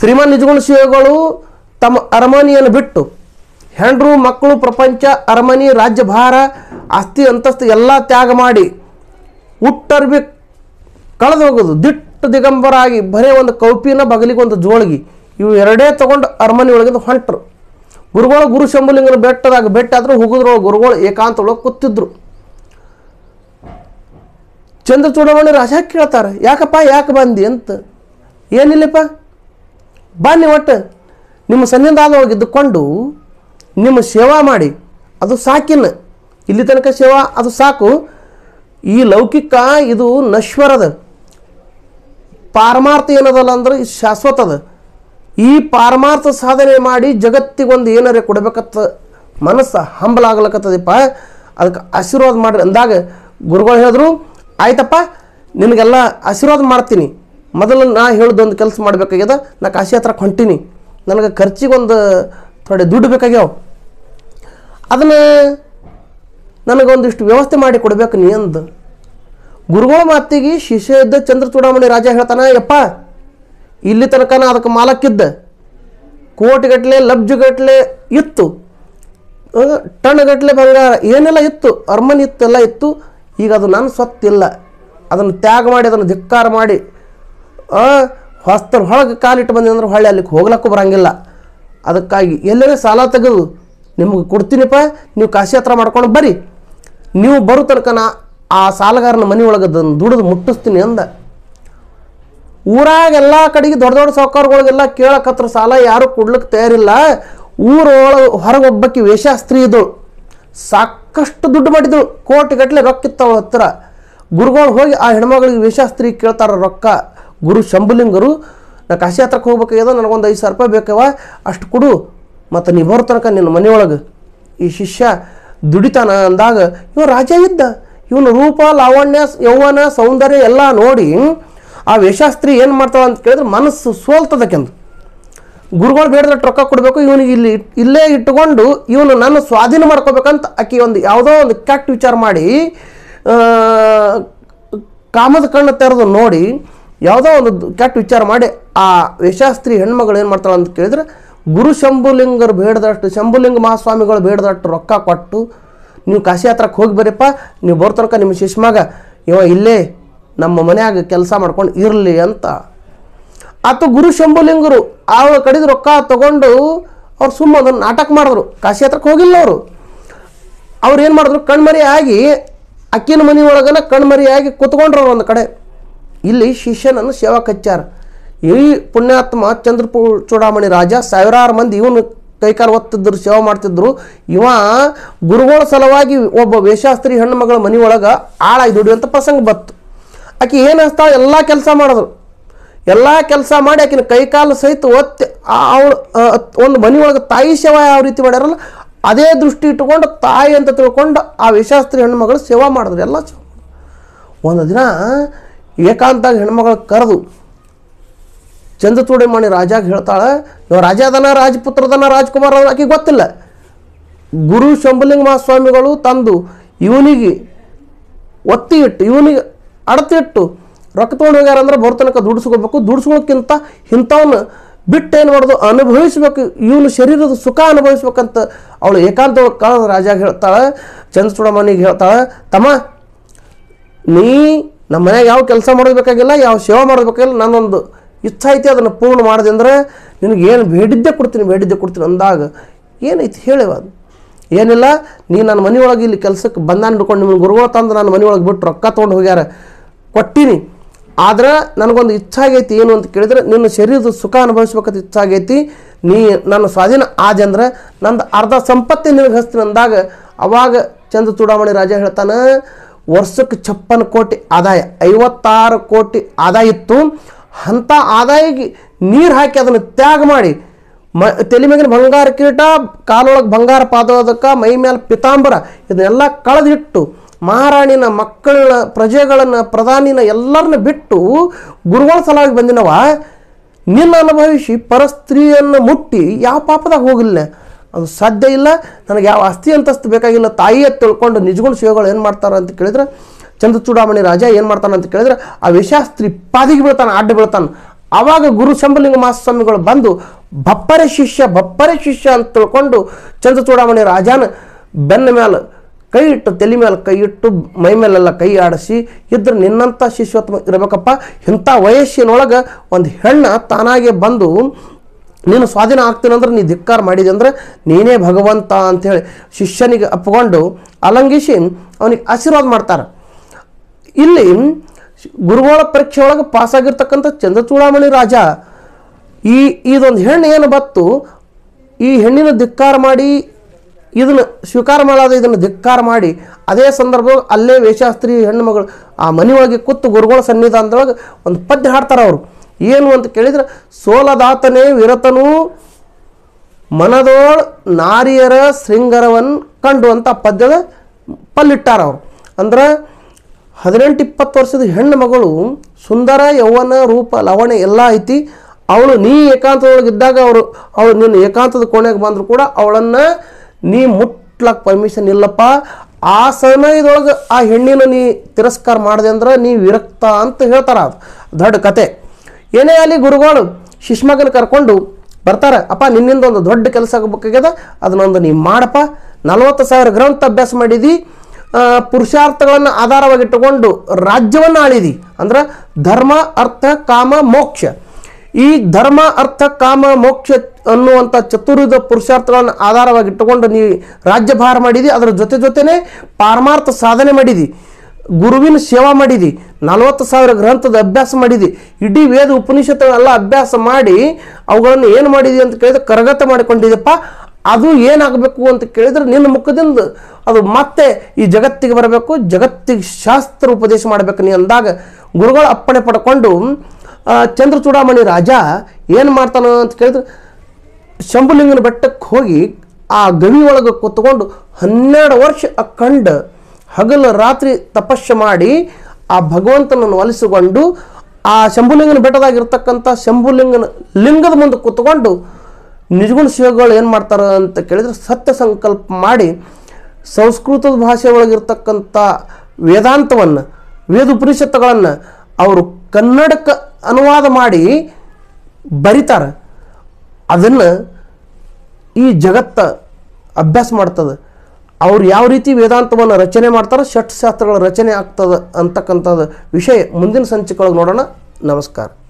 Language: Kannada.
ಶ್ರೀಮಾನ್ ನಿಜಗುಣ ಶಿವಗಳು ತಮ್ಮ ಅರಮನೆಯನ್ನು ಬಿಟ್ಟು ಹೆಂಡ್ರು ಮಕ್ಕಳು ಪ್ರಪಂಚ ಅರಮನೆ ರಾಜ್ಯಭಾರ ಆಸ್ತಿ ಅಂತಸ್ತು ಎಲ್ಲ ತ್ಯಾಗ ಮಾಡಿ ಹುಟ್ಟರ್ಬಿ ಕಳೆದು ಹೋಗೋದು ದಿಟ್ಟು ದಿಗಂಬರ ಆಗಿ ಬರೇ ಒಂದು ಕೌಪಿನ ಬಗಲಿಗೆ ಒಂದು ಜೋಳಿಗೆ ಇವು ಎರಡೇ ತಗೊಂಡು ಅರಮನೆ ಒಳಗಿಂದ ಹೊಂಟ್ರು ಗುರುಗಳು ಗುರು ಶಂಭುಲಿಂಗನ ಬೆಟ್ಟದಾಗ ಬೆಟ್ಟ ಆದರೂ ಹೋಗಿದ್ರು ಗುರುಗಳು ಏಕಾಂತ ಒಳಗೆ ಕೂತಿದ್ರು ಚಂದ್ರ ಚೂಡಮಣಿ ರಾಜ ಕೇಳ್ತಾರೆ ಯಾಕಪ್ಪ ಯಾಕೆ ಬಂದಿ ಅಂತ ಏನಿಲ್ಲಪ್ಪ ಬನ್ನಿ ಒಟ್ಟು ನಿಮ್ಮ ಸನ್ನಿಧಾನದೊಳಗೆ ಇದ್ದುಕೊಂಡು ನಿಮ್ಮ ಸೇವಾ ಮಾಡಿ ಅದು ಸಾಕಿನ ಇಲ್ಲಿ ತನಕ ಸೇವಾ ಅದು ಸಾಕು ಈ ಲೌಕಿಕ ಇದು ನಶ್ವರದ ಪಾರಮಾರ್ಥ ಏನದಲ್ಲ ಅಂದ್ರೆ ಇದು ಶಾಶ್ವತದ ಈ ಪಾರಮಾರ್ಥ ಸಾಧನೆ ಮಾಡಿ ಜಗತ್ತಿಗೊಂದು ಏನಾರೇ ಕೊಡ್ಬೇಕತ್ತ ಮನಸ್ಸು ಹಂಬಲಾಗ್ಲಕತ್ತದಪ್ಪ ಅದಕ್ಕೆ ಆಶೀರ್ವಾದ ಮಾಡ್ರಿ ಅಂದಾಗ ಗುರುಗಳು ಹೇಳಿದ್ರು ಆಯ್ತಪ್ಪ ನಿನಗೆಲ್ಲ ಆಶೀರ್ವಾದ ಮಾಡ್ತೀನಿ ಮೊದಲು ನಾ ಹೇಳ್ದೊಂದು ಕೆಲಸ ಮಾಡ್ಬೇಕಾಗ್ಯದ ನಾ ಕಾಶಿ ಹತ್ರ ಹೊಂಟೀನಿ ನನಗೆ ಖರ್ಚಿಗೊಂದು ಥೋಡೆ ದುಡ್ಡು ಬೇಕಾಗ್ಯಾವ ಅದನ್ನು ನನಗೊಂದಿಷ್ಟು ವ್ಯವಸ್ಥೆ ಮಾಡಿ ಕೊಡ್ಬೇಕು ನೀ ಅಂದ ಗುರುಗಳ ಮಾತಿಗೆ ಶಿಷ್ಯ ಇದ್ದ ಚಂದ್ರ ಚೂಡಾಮಣಿ ರಾಜ ಹೇಳ್ತಾನ ಯಪ್ಪ ಇಲ್ಲಿ ತನಕ ನಾ ಅದಕ್ಕೆ ಮಾಲಕ್ಕಿದ್ದ ಕೋಟಿಗಟ್ಟಲೆ ಲಬ್ಜುಗಟ್ಟಲೆ ಇತ್ತು ಆ, ಟನ್ಗಟ್ಟಲೆ ಬಂಗಾರ ಏನೆಲ್ಲ ಇತ್ತು ಅರ್ಮನ್ ಇತ್ತು ಎಲ್ಲ ಇತ್ತು ಈಗ ಅದು ನನ್ನ ಸ್ವತ್ತಿಲ್ಲ ಅದನ್ನು ತ್ಯಾಗ ಮಾಡಿ ಅದನ್ನು ಧಿಕ್ಕಾರ ಮಾಡಿ ಹೊಸ್ತರ ಹೊಳಗೆ ಕಾಲಿಟ್ಟು ಬಂದೆ ಅಂದ್ರೆ ಹೊಳ್ಳಿ ಅಲ್ಲಿಗೆ ಹೋಗ್ಲಕ್ಕೂ ಬರಂಗಿಲ್ಲ ಅದಕ್ಕಾಗಿ ಎಲ್ಲರೇ ಸಾಲ ತೆಗೆದು ನಿಮಗೆ ಕೊಡ್ತೀನಿಪ್ಪ ನೀವು ಕಾಶಿ ಹತ್ರ ಮಾಡ್ಕೊಂಡು ಬರ್ರಿ ನೀವು ಬರೋ ತನಕ ನಾ ಆ ಸಾಲಗಾರನ ಮನೆ ಒಳಗೆ ಅದನ್ನು ದುಡಿದು ಮುಟ್ಟಿಸ್ತೀನಿ ಅಂದ ಊರಾಗ ಎಲ್ಲ ಕಡೆಗೆ ದೊಡ್ಡ ದೊಡ್ಡ ಸಾವುಕಾರಗಳಿಗೆಲ್ಲ ಕೇಳಕತ್ರ ಸಾಲ ಯಾರು ಕೊಡ್ಲಿಕ್ಕೆ ತಯಾರಿಲ್ಲ ಊರೊಳಗೆ ಹೊರಗೆ ಒಬ್ಬಕ್ಕೆ ವೇಷಾಸ್ತ್ರಿ ಇದ್ದಳು ಸಾಕಷ್ಟು ದುಡ್ಡು ಮಾಡಿದಳು ಕೋಟಿಗಟ್ಟಲೆ ರೊಕ್ಕ ಇತ್ತು ಅವಳ ಹತ್ರ ಗುರುಗಳು ಹೋಗಿ ಆ ಹೆಣ್ಮಗಳಿಗೆ ವೇಷಾಸ್ತ್ರಿ ಕೇಳ್ತಾರ ರೊಕ್ಕ ಗುರು ಶಂಭುಲಿಂಗರು ನಾ ಕಾಶಿ ಹತ್ರಕ್ಕೆ ಹೋಗ್ಬೇಕಾಗ್ಯದ ನನಗೊಂದು ಐದು ಸಾವಿರ ರೂಪಾಯಿ ಬೇಕವ ಅಷ್ಟು ಕೊಡು ಮತ್ತು ನೀ ಬರೋ ತನಕ ನಿನ್ನ ಮನೆಯೊಳಗೆ ಈ ಶಿಷ್ಯ ದುಡಿತಾನ ಅಂದಾಗ ಇವ ರಾಜ ಇದ್ದ ಇವನ ರೂಪ ಲಾವಣ್ಯ ಯೌವನ ಸೌಂದರ್ಯ ಎಲ್ಲ ನೋಡಿ ಆ ವೇಷಾಸ್ತ್ರಿ ಏನು ಮಾಡ್ತಾಳ ಅಂತ ಕೇಳಿದ್ರೆ ಮನಸ್ಸು ಸೋಲ್ತದಕ್ಕೆಂದು ಗುರುಗಳು ಬೇಡದಟ್ಟು ರೊಕ್ಕ ಕೊಡಬೇಕು ಇವನಿಗೆ ಇಲ್ಲಿ ಇಲ್ಲೇ ಇಟ್ಟುಕೊಂಡು ಇವನು ನನ್ನ ಸ್ವಾಧೀನ ಮಾಡ್ಕೋಬೇಕಂತ ಆಕೆ ಒಂದು ಯಾವುದೋ ಒಂದು ಕೆಟ್ಟ ವಿಚಾರ ಮಾಡಿ ಆ, ಕಾಮದ ಕಣ್ಣು ತೆರೆದು ನೋಡಿ ಯಾವುದೋ ಒಂದು ಕೆಟ್ಟ ವಿಚಾರ ಮಾಡಿ ಆ ವೇಷಾಸ್ತ್ರಿ ಹೆಣ್ಮಗಳು ಏನು ಮಾಡ್ತಾಳೆ ಅಂತ ಕೇಳಿದ್ರೆ ಗುರು ಶಂಭುಲಿಂಗರು ಬೇಡದಷ್ಟು ಶಂಭುಲಿಂಗ ಮಹಾಸ್ವಾಮಿಗಳು ಬೇಡದಷ್ಟು ರೊಕ್ಕ ಕೊಟ್ಟು ನೀವು ಕಾಶಿ ಹತ್ರಕ್ಕೆ ಹೋಗಿ ಬರ್ರಿಪ್ಪ ನೀವು ಬರೋ ತನಕ ನಿಮ್ಮ ಶಿಷ್ಮಗ ಇವ ಇಲ್ಲೇ ನಮ್ಮ ಮನ್ಯಾಗ ಕೆಲಸ ಮಾಡ್ಕೊಂಡು ಇರಲಿ ಅಂತ ಆತು ಗುರು ಶಂಭುಲಿಂಗರು ಅವಳ ಕಡಿದ ರೊಕ್ಕ ತಗೊಂಡು ಅವ್ರು ಸುಮ್ಮ ಅದನ್ನು ನಾಟಕ ಮಾಡಿದ್ರು ಕಾಶಿ ಹತ್ರಕ್ಕೆ ಹೋಗಿಲ್ಲ ಅವರು ಅವ್ರು ಏನು ಮಾಡಿದ್ರು ಕಣ್ಮರಿ ಆಗಿ ಅಕ್ಕಿನ ಮನೆ ಒಳಗನ ಕಣ್ಮರಿ ಆಗಿ ಕುತ್ಕೊಂಡ್ರು ಅವ್ರು ಒಂದು ಕಡೆ ಇಲ್ಲಿ ಶಿಷ್ಯನನ್ನು ಸೇವಾ ಕಚ್ಚಾರ ಈ ಪುಣ್ಯಾತ್ಮ ಚಂದ್ರಪು ಚೂಡಾಮಣಿ ರಾಜ ಸಾವಿರಾರು ಮಂದಿ ಇವನು ಕೈಕಾಲು ಒತ್ತಿದ್ರು ಸೇವೆ ಮಾಡ್ತಿದ್ರು ಇವ ಗುರುಗಳ ಸಲುವಾಗಿ ಒಬ್ಬ ವೇಷಾಸ್ತ್ರಿ ಹೆಣ್ಣು ಮಗಳ ಮನೆ ಒಳಗೆ ಆಳಾಗಿ ದುಡಿಯುವಂಥ ಪ್ರಸಂಗ ಬತ್ತು ಆಕೆ ಏನು ಹಚ್ತಾಳೆ ಎಲ್ಲ ಕೆಲಸ ಮಾಡಿದ್ರು ಎಲ್ಲ ಕೆಲಸ ಮಾಡಿ ಆಕಿನ ಕೈಕಾಲು ಸಹಿತ ಒತ್ತಿ ಅವಳು ಒಂದು ಮನೆ ಒಳಗೆ ತಾಯಿ ಸೇವಾ ಯಾವ ರೀತಿ ಮಾಡ್ಯಾರಲ್ಲ ಅದೇ ದೃಷ್ಟಿ ಇಟ್ಟುಕೊಂಡು ತಾಯಿ ಅಂತ ತಿಳ್ಕೊಂಡು ಆ ವಿಶಾಸ್ತ್ರಿ ಹೆಣ್ಮಗಳು ಸೇವಾ ಮಾಡಿದ್ರು ಎಲ್ಲ ಸೇವಾ ಮಾಡಿದ್ರು. ಒಂದು ದಿನ ಏಕಾಂತಾಗಿ ಹೆಣ್ಮಗಳು ಕರೆದು ಚಂದ್ರಚೂಡಿಮಣಿ ರಾಜಾಗ ಹೇಳ್ತಾಳೆ ಇವ ರಾಜ ಅದನ ರಾಜಪುತ್ರದನ ರಾಜ್ಕುಮಾರ್ ಅದನ ಆಕೆಗೆ ಗೊತ್ತಿಲ್ಲ ಗುರು ಶಂಭುಲಿಂಗ ಮಹಾಸ್ವಾಮಿಗಳು ತಂದು ಇವನಿಗೆ ಒತ್ತಿ ಇಟ್ಟು ಇವನಿಗೆ ಅಡತಿ ಇಟ್ಟು ರೊಕ್ಕ ತೊಗೊಂಡು ಹೋಗ್ಯಾರ ಅಂದ್ರೆ ಬರೋ ತನಕ ದುಡಿಸ್ಕೋಬೇಕು ದುಡಿಸ್ಕೋಕ್ಕಿಂತ ಇಂಥವನ್ನ ಬಿಟ್ಟು ಏನು ಮಾಡೋದು ಅನುಭವಿಸ್ಬೇಕು ಇವನು ಶರೀರದ ಸುಖ ಅನುಭವಿಸ್ಬೇಕಂತ ಅವಳು ಏಕಾಂತ ಕಾಲದ ರಾಜಾಗ ಹೇಳ್ತಾಳೆ ಚಂದ್ರಚೂಡಮಣಿಗೆ ಹೇಳ್ತಾಳೆ ತಮ್ಮ ನೀ ನಮ್ಮ ಮನ್ಯಾಗ ಯಾವ ಕೆಲಸ ಮಾಡಬೇಕಾಗಿಲ್ಲ ಯಾವ ಸೇವೆ ಮಾಡಬೇಕಾಗಿಲ್ಲ ನನ್ನೊಂದು ಇಚ್ಛೆ ಐತಿ ಅದನ್ನು ಪೂರ್ಣ ಮಾಡಿದೆ ಅಂದ್ರೆ ನಿನಗೆ ಏನು ಬೇಡಿದ್ದೆ ಕೊಡ್ತೀನಿ ಬೇಡಿದ್ದೆ ಕೊಡ್ತೀನಿ ಅಂದಾಗ ಏನೈತಿ ಹೇಳಿವ ಅದು ಏನಿಲ್ಲ ನೀ ನನ್ನ ಮನೆಯೊಳಗೆ ಇಲ್ಲಿ ಕೆಲಸಕ್ಕೆ ಬಂದಾನ ಹಿಡ್ಕೊಂಡು ನಿಮ್ಮ ಗುರುಗಳು ತಂದು ನನ್ನ ಮನೆಯೊಳಗೆ ಬಿಟ್ಟು ರೊಕ್ಕ ತೊಗೊಂಡು ಹೋಗ್ಯಾರ ಕೊಟ್ಟೀನಿ ಆದ್ರೆ ನನಗೊಂದು ಇಚ್ಛೆ ಆಗೈತಿ ಏನು ಅಂತ ಕೇಳಿದ್ರೆ ನಿನ್ನ ಶರೀರದ ಸುಖ ಅನುಭವಿಸ್ಬೇಕಂತ ಇಚ್ಛೆ ಆಗೈತಿ ನೀ ನನ್ನ ಸ್ವಾಧೀನ ಆದೆ ಅಂದ್ರೆ ನಂದು ಅರ್ಧ ಸಂಪತ್ತಿ ನಿನಗೆ ಹಚ್ತೀನಿ ಅಂದಾಗ ಅವಾಗ ಚಂದ್ರ ಚೂಡಾಮಣಿ ರಾಜ ಹೇಳ್ತಾನೆ ವರ್ಷಕ್ಕೆ ಛಪ್ಪನ್ ಕೋಟಿ ಆದಾಯ ಐವತ್ತಾರು ಕೋಟಿ ಆದಾಯ ಇತ್ತು ಅಂಥ ಆದಾಯಕ್ಕೆ ನೀರು ಹಾಕಿ ಅದನ್ನು ತ್ಯಾಗ ಮಾಡಿ ಮ ತಲೆ ಮ್ಯಾಗಿನ ಬಂಗಾರ ಕಿರೀಟ ಕಾಲೊಳಗೆ ಬಂಗಾರ ಪಾದೋದಕ ಮೈ ಮೇಲೆ ಪಿತಾಂಬರ ಇದನ್ನೆಲ್ಲ ಕಳೆದಿಟ್ಟು ಮಹಾರಾಣಿನ ಮಕ್ಕಳನ್ನ ಪ್ರಜೆಗಳನ್ನು ಪ್ರಧಾನಿನ ಎಲ್ಲರನ್ನ ಬಿಟ್ಟು ಗುರುಗಳ ಸಲುವಾಗಿ ಬಂದಿನವ ನಿನ್ನ ಅನುಭವಿಸಿ ಪರಸ್ತ್ರೀಯನ್ನು ಮುಟ್ಟಿ ಯಾವ ಪಾಪದಾಗ ಹೋಗಿಲ್ಲ ಅದು ಸಾಧ್ಯ ಇಲ್ಲ ನನಗೆ ಯಾವ ಆಸ್ತಿ ಅಂತಸ್ತು ಬೇಕಾಗಿಲ್ಲ ತಾಯಿಯ ತಿಳ್ಕೊಂಡು ನಿಜಗುಣ ಶಿವಗಳು ಏನು ಮಾಡ್ತಾರೆ ಅಂತ ಕೇಳಿದ್ರೆ ಚಂದ್ರಚೂಡಾಮಣಿ ರಾಜ ಏನು ಮಾಡ್ತಾನೆ ಅಂತ ಕೇಳಿದ್ರೆ ಆ ವಿಷಾಸ್ತ್ರಿ ಪಾದಿಗೆ ಬೀಳ್ತಾನೆ ಅಡ್ಡ ಬೀಳ್ತಾನೆ ಆವಾಗ ಗುರು ಶಂಭಲಿಂಗ ಮಹಾಸ್ವಾಮಿಗಳು ಬಂದು ಬಪ್ಪರೆ ಶಿಷ್ಯ ಬಪ್ಪರೆ ಶಿಷ್ಯ ಅಂತ ತಿಳ್ಕೊಂಡು ಚಂದ್ರಚೂಡಾಮಣಿ ರಾಜನ ಬೆನ್ನ ಮೇಲೆ ಕೈ ಇಟ್ಟು ತಲೆ ಮೇಲೆ ಕೈ ಇಟ್ಟು ಮೈ ಮೇಲೆಲ್ಲ ಕೈ ಆಡಿಸಿ ಇದ್ರೆ ನಿನ್ನಂಥ ಶಿಷ್ಯೋತ್ತಮ ಇರಬೇಕಪ್ಪ ಇಂಥ ವಯಸ್ಸಿನೊಳಗೆ ಒಂದು ಹೆಣ್ಣ ತಾನಾಗೆ ಬಂದು ನೀನು ಸ್ವಾಧೀನ ಆಗ್ತೀನಂದ್ರೆ ನೀ ಧಿಕ್ಕಾರ ಮಾಡಿದೆ ಅಂದ್ರೆ ನೀನೇ ಭಗವಂತ ಅಂಥೇಳಿ ಶಿಷ್ಯನಿಗೆ ಅಪ್ಕೊಂಡು ಅಲಂಗಿಸಿ ಅವನಿಗೆ ಆಶೀರ್ವಾದ ಮಾಡ್ತಾರೆ ಇಲ್ಲಿ ಗುರುಗಳ ಪರೀಕ್ಷೆ ಒಳಗೆ ಪಾಸಾಗಿರ್ತಕ್ಕಂಥ ಚಂದ್ರಚೂಡಾಮಣಿ ರಾಜ ಈ ಇದೊಂದು ಹೆಣ್ಣು ಏನು ಬತ್ತು ಈ ಹೆಣ್ಣಿನ ಧಿಕ್ಕಾರ ಮಾಡಿ ಇದನ್ನು ಸ್ವೀಕಾರ ಮಾಡಾದ ಇದನ್ನು ಧಿಕ್ಕಾರ ಮಾಡಿ ಅದೇ ಸಂದರ್ಭದಾಗ ಅಲ್ಲೇ ವೇಷಾಸ್ತ್ರಿ ಹೆಣ್ಣು ಮಗಳು ಆ ಮನೆಯೊಳಗೆ ಕೂತು ಗುರುಗಳ ಸನ್ನಿಧಾನದೊಳಗೆ ಒಂದು ಪದ್ಯ ಹಾಡ್ತಾರೆ ಅವರು ಏನು ಅಂತ ಕೇಳಿದ್ರೆ ಸೋಲದಾತನೇ ವಿರತನು ಮನದೋಳ್ ನಾರಿಯರ ಶೃಂಗರವನ್ ಕಂಡು ಅಂತ ಪದ್ಯದ ಪಲ್ಲಿಟ್ಟಾರ ಅವರು ಅಂದ್ರೆ ಹದಿನೆಂಟು ಇಪ್ಪತ್ತು ವರ್ಷದ ಹೆಣ್ಣು ಮಗಳು ಸುಂದರ ಯೌವನ ರೂಪ ಲವಣೆ ಎಲ್ಲ ಐತಿ ಅವಳು ನೀ ಏಕಾಂತದೊಳಗಿದ್ದಾಗ ಅವರು ಅವಳು ನಿನ್ನ ಏಕಾಂತದ ಕೋಣೆಗೆ ಬಂದರೂ ಕೂಡ ಅವಳನ್ನು ನೀ ಮುಟ್ಲಕ್ಕೆ ಪರ್ಮಿಷನ್ ಇಲ್ಲಪ್ಪ ಆ ಸಮಯದೊಳಗೆ ಆ ಹೆಣ್ಣಿನ ನೀ ತಿರಸ್ಕಾರ ಮಾಡಿದೆ ಅಂದ್ರೆ ನೀ ವಿರಕ್ತ ಅಂತ ಹೇಳ್ತಾರ ಅದು ದೊಡ್ಡ ಕತೆ ಏನೇ ಅಲ್ಲಿ ಗುರುಗಳು ಶಿಷ್ಮಗನ ಕರ್ಕೊಂಡು ಬರ್ತಾರೆ ಅಪ್ಪ ನಿನ್ನಿಂದ ಒಂದು ದೊಡ್ಡ ಕೆಲಸ ಆಗಬೇಕಾಗ್ಯದ ಅದನ್ನೊಂದು ನೀ ಮಾಡಪ್ಪ ನಲವತ್ತು ಸಾವಿರ ಗ್ರಂಥ ಅಭ್ಯಾಸ ಮಾಡಿದಿ ಆ, ಪುರುಷಾರ್ಥಗಳನ್ನು ಆಧಾರವಾಗಿಟ್ಟುಕೊಂಡು ರಾಜ್ಯವನ್ನು ಆಳಿದಿ ಅಂದ್ರೆ ಧರ್ಮ ಅರ್ಥ ಕಾಮ ಮೋಕ್ಷ ಈ ಧರ್ಮ ಅರ್ಥ ಕಾಮ ಮೋಕ್ಷ ಅನ್ನುವಂಥ ಚತುರ್ವಿಧ ಪುರುಷಾರ್ಥಗಳನ್ನು ಆಧಾರವಾಗಿಟ್ಟುಕೊಂಡು ನೀ ರಾಜ್ಯಭಾರ ಮಾಡಿದಿ ಅದರ ಜೊತೆ ಜೊತೆನೇ ಪಾರಮಾರ್ಥ ಸಾಧನೆ ಮಾಡಿದಿ ಗುರುವಿನ ಸೇವಾ ಮಾಡಿದಿ ನಲವತ್ತು ಸಾವಿರ ಗ್ರಂಥದ ಅಭ್ಯಾಸ ಮಾಡಿದಿ ಇಡೀ ವೇದ ಉಪನಿಷತ್ತುಗಳೆಲ್ಲ ಅಭ್ಯಾಸ ಮಾಡಿ ಅವುಗಳನ್ನು ಏನು ಮಾಡಿದಿ ಅಂತ ಕೇಳಿದ್ರೆ ಕರಗತ ಮಾಡಿಕೊಂಡಿದೆಪ್ಪ ಅದು ಏನಾಗಬೇಕು ಅಂತ ಕೇಳಿದ್ರೆ ನಿನ್ನ ಮುಖದಿಂದ ಅದು ಮತ್ತೆ ಈ ಜಗತ್ತಿಗೆ ಬರಬೇಕು ಜಗತ್ತಿಗೆ ಶಾಸ್ತ್ರ ಉಪದೇಶ ಮಾಡಬೇಕು ನೀ ಅಂದಾಗ ಗುರುಗಳ ಅಪ್ಪಣೆ ಪಡ್ಕೊಂಡು ಆ, ಚಂದ್ರಚೂಡಾಮಣಿ ರಾಜ ಏನು ಮಾಡ್ತಾನ ಅಂತ ಕೇಳಿದ್ರೆ ಶಂಭುಲಿಂಗನ ಬೆಟ್ಟಕ್ಕೆ ಹೋಗಿ ಆ ಗವಿ ಒಳಗೆ ಕೂತ್ಕೊಂಡು ಹನ್ನೆರಡು ವರ್ಷ ಅಖಂಡ ಹಗಲು ರಾತ್ರಿ ತಪಸ್ಸು ಮಾಡಿ ಆ ಭಗವಂತನನ್ನು ಒಲಿಸಿಕೊಂಡು ಆ ಶಂಭುಲಿಂಗನ ಬೆಟ್ಟದಾಗಿರ್ತಕ್ಕಂಥ ಶಂಭುಲಿಂಗನ ಲಿಂಗದ ಮುಂದೆ ಕೂತ್ಕೊಂಡು ನಿಜಗುಣ ಶಿವಗಳು ಏನು ಮಾಡ್ತಾರೆ ಅಂತ ಕೇಳಿದ್ರೆ ಸತ್ಯ ಸಂಕಲ್ಪ ಮಾಡಿ ಸಂಸ್ಕೃತದ ಭಾಷೆ ಒಳಗಿರ್ತಕ್ಕಂಥ ವೇದಾಂತವನ್ನು ವೇದ ಉಪನಿಷತ್ತುಗಳನ್ನು ಅವರು ಕನ್ನಡಕ್ಕೆ ಅನುವಾದ ಮಾಡಿ ಬರಿತಾರೆ ಅದನ್ನು ಈ ಜಗತ್ತ ಅಭ್ಯಾಸ ಮಾಡ್ತದೆ ಅವ್ರು ಯಾವ ರೀತಿ ವೇದಾಂತವನ್ನು ರಚನೆ ಮಾಡ್ತಾರೆ ಷಟ್ಶಾಸ್ತ್ರಗಳ ರಚನೆ ಆಗ್ತದೆ ಅಂತಕ್ಕಂಥದ್ದು ವಿಷಯ ಮುಂದಿನ ಸಂಚಿಕೆಯೊಳಗೆ ನೋಡೋಣ ನಮಸ್ಕಾರ